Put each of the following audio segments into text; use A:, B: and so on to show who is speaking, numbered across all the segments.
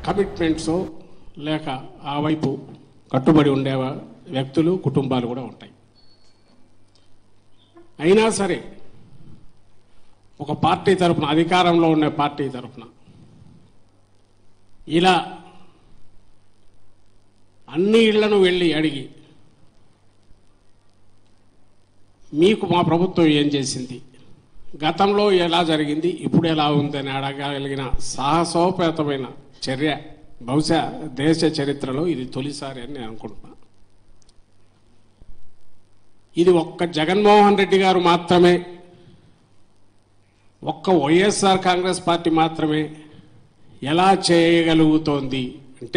A: commitments లేక ఆ వైపు కట్టుబడి ఉండే వ్యక్తులు కుటుంబాలు కూడా ఉంటాయి అయినా సరే ఒక పార్టీ తరపున అధికారంలో ఉండే పార్టీ తరపున ఇలా అన్ని ఇళ్లను వెళ్ళి అడిగి మీకు మా ప్రభుత్వం ఏం చేసింది గతంలో ఎలా జరిగింది ఇప్పుడు ఎలా ఉందని అడగలిగిన సాహసోపేతమైన చర్య బహుశా దేశ చరిత్రలో ఇది తొలిసారి అని నేను అనుకుంటున్నా ఇది ఒక్క జగన్మోహన్ రెడ్డి గారు మాత్రమే ఒక్క వైఎస్ఆర్ కాంగ్రెస్ పార్టీ మాత్రమే ఎలా చేయగలుగుతోంది అంటే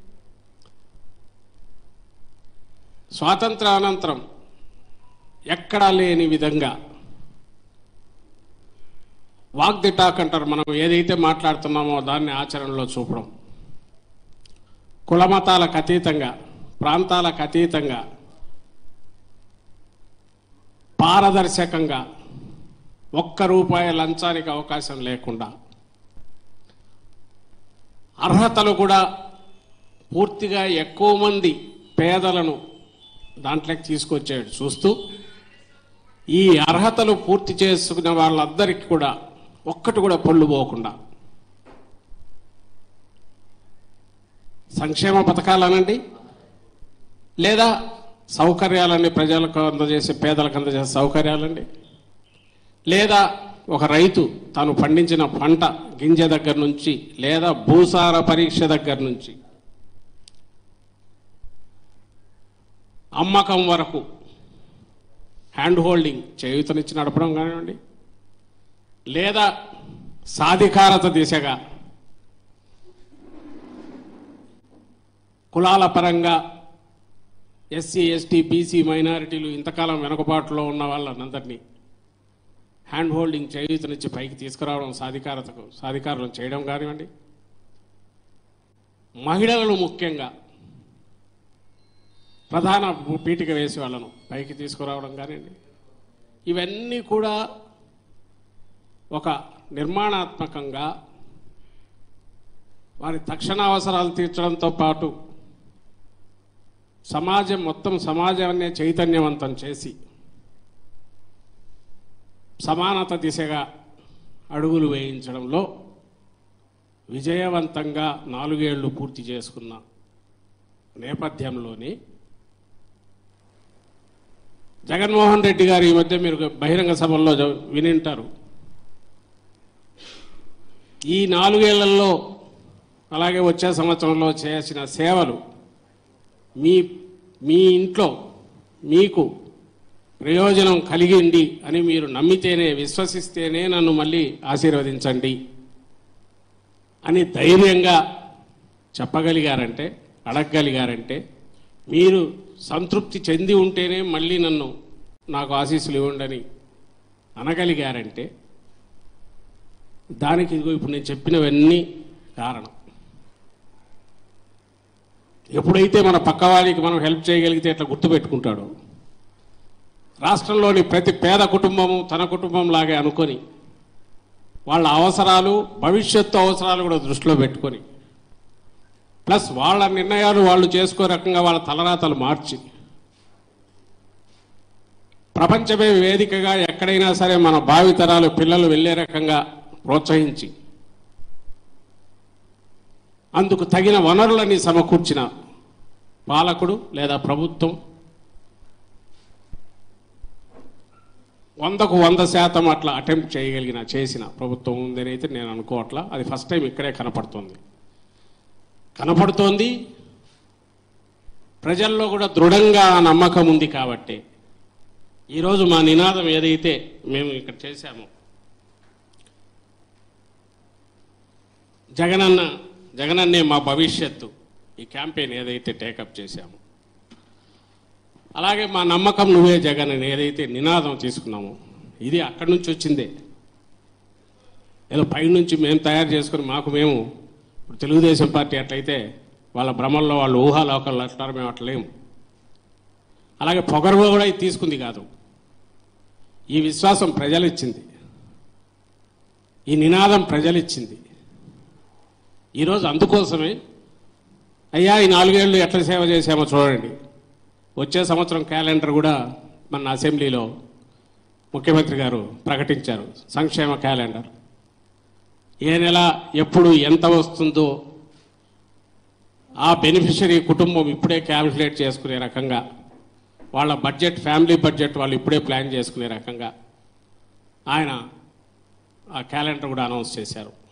A: స్వాతంత్రానంతరం ఎక్కడా లేని విధంగా వాక్ ది టాక్ అంటారు మనం ఏదైతే మాట్లాడుతున్నామో దాన్ని ఆచరణలో చూపడం కులమతాలకు అతీతంగా ప్రాంతాలకు అతీతంగా పారదర్శకంగా ఒక్క రూపాయి లంచానికి అవకాశం లేకుండా అర్హతలు కూడా పూర్తిగా ఎక్కువ మంది పేదలను దాంట్లోకి తీసుకొచ్చాడు చూస్తూ ఈ అర్హతలు పూర్తి చేసుకున్న వాళ్ళందరికీ కూడా ఒక్కటి కూడా పొల్లు పోకుండా సంక్షేమ పథకాలనండి లేదా సౌకర్యాలన్నీ ప్రజలకు అందజేసే పేదలకు అందజేసే సౌకర్యాలండి లేదా ఒక రైతు తాను పండించిన పంట గింజ దగ్గర నుంచి లేదా భూసార పరీక్ష దగ్గర నుంచి అమ్మకం వరకు హ్యాండ్ హోల్డింగ్ చేయూతనిచ్చి నడపడం కానివ్వండి లేదా సాధికారత దిశగా కులాల పరంగా ఎస్సీ ఎస్టీ బీసీ మైనారిటీలు ఇంతకాలం వెనుకబాటులో ఉన్న వాళ్ళనందరినీ హ్యాండ్ హోల్డింగ్ చేయూతనిచ్చి పైకి తీసుకురావడం సాధికారతకు సాధికారులను చేయడం కానివ్వండి మహిళలను ముఖ్యంగా ప్రధాన పీఠిక వేసి వాళ్ళను పైకి తీసుకురావడం కానివ్వండి ఇవన్నీ కూడా ఒక నిర్మాణాత్మకంగా వారి తక్షణ అవసరాలు తీర్చడంతో పాటు సమాజం మొత్తం సమాజాన్నే చైతన్యవంతం చేసి సమానత దిశగా అడుగులు వేయించడంలో విజయవంతంగా నాలుగేళ్లు పూర్తి చేసుకున్న నేపథ్యంలోనే జగన్మోహన్ రెడ్డి గారు ఈ మధ్య మీరు బహిరంగ సభల్లో జ- వినింటారు ఈ నాలుగేళ్లలో అలాగే వచ్చే సంవత్సరంలో చేసిన సేవలు మీ మీ ఇంట్లో మీకు ప్రయోజనం కలిగింది అని మీరు నమ్మితేనే విశ్వసిస్తేనే నన్ను మళ్ళీ ఆశీర్వదించండి అని ధైర్యంగా చెప్పగలిగారంటే అడగగలిగారంటే మీరు సంతృప్తి చెంది ఉంటేనే మళ్ళీ నన్ను నాకు ఆశీస్సులు ఇవ్వండి అని అనగలిగారంటే దానికి ఇదిగో ఇప్పుడు నేను చెప్పినవన్నీ కారణం ఎప్పుడైతే మన పక్కవాడికి మనం హెల్ప్ చేయగలిగితే ఎట్లా గుర్తుపెట్టుకుంటాడో రాష్ట్రంలోని ప్రతి పేద కుటుంబము తన కుటుంబం లాగే అనుకొని వాళ్ళ అవసరాలు భవిష్యత్తు అవసరాలు కూడా దృష్టిలో పెట్టుకొని ప్లస్ వాళ్ళ నిర్ణయాలు వాళ్ళు చేసుకో రకంగా వాళ్ళ తలరాతలు మార్చి ప్రపంచమే వేదికగా ఎక్కడైనా సరే మన భావితరాలు పిల్లలు వెళ్ళే రకంగా ప్రోత్సహించి అందుకు తగిన వనరులని సమకూర్చిన పాలకుడు లేదా ప్రభుత్వం వందకు వంద శాతం అట్లా అటెంప్ట్ చేయగలిగిన చేసిన ప్రభుత్వం ఉందని అయితే నేను అనుకోవట్లా అది ఫస్ట్ టైం ఇక్కడే కనపడుతోంది కనపడుతోంది ప్రజల్లో కూడా దృఢంగా ఆ నమ్మకం ఉంది కాబట్టి ఈరోజు మా నినాదం ఏదైతే మేము ఇక్కడ చేశామో జగనన్న జగనన్నే మా భవిష్యత్తు ఈ క్యాంపెయిన్ ఏదైతే టేకప్ చేశామో అలాగే మా నమ్మకం నువ్వే జగన్ అని ఏదైతే నినాదం తీసుకున్నామో ఇది అక్కడి నుంచి వచ్చిందే ఏదో పైనుంచి మేము తయారు చేసుకుని మాకు మేము ఇప్పుడు తెలుగుదేశం పార్టీ అట్లయితే వాళ్ళ భ్రమల్లో వాళ్ళు ఊహాలోకల్లో అంటారు మేము అట్లా లేము అలాగే పొగరు కూడా ఇది తీసుకుంది కాదు ఈ విశ్వాసం ప్రజలు ఇచ్చింది ఈ నినాదం ప్రజలు ఇచ్చింది ఈరోజు అందుకోసమే అయ్యా ఈ నాలుగేళ్లు ఎట్లా సేవ చేశామో చూడండి వచ్చే సంవత్సరం క్యాలెండర్ కూడా మన అసెంబ్లీలో ముఖ్యమంత్రి గారు ప్రకటించారు సంక్షేమ క్యాలెండర్ ఏ నెల ఎప్పుడు ఎంత వస్తుందో ఆ బెనిఫిషరీ కుటుంబం ఇప్పుడే క్యాల్కులేట్ చేసుకునే రకంగా వాళ్ళ బడ్జెట్ ఫ్యామిలీ బడ్జెట్ వాళ్ళు ఇప్పుడే ప్లాన్ చేసుకునే రకంగా ఆయన ఆ క్యాలెండర్ కూడా అనౌన్స్ చేశారు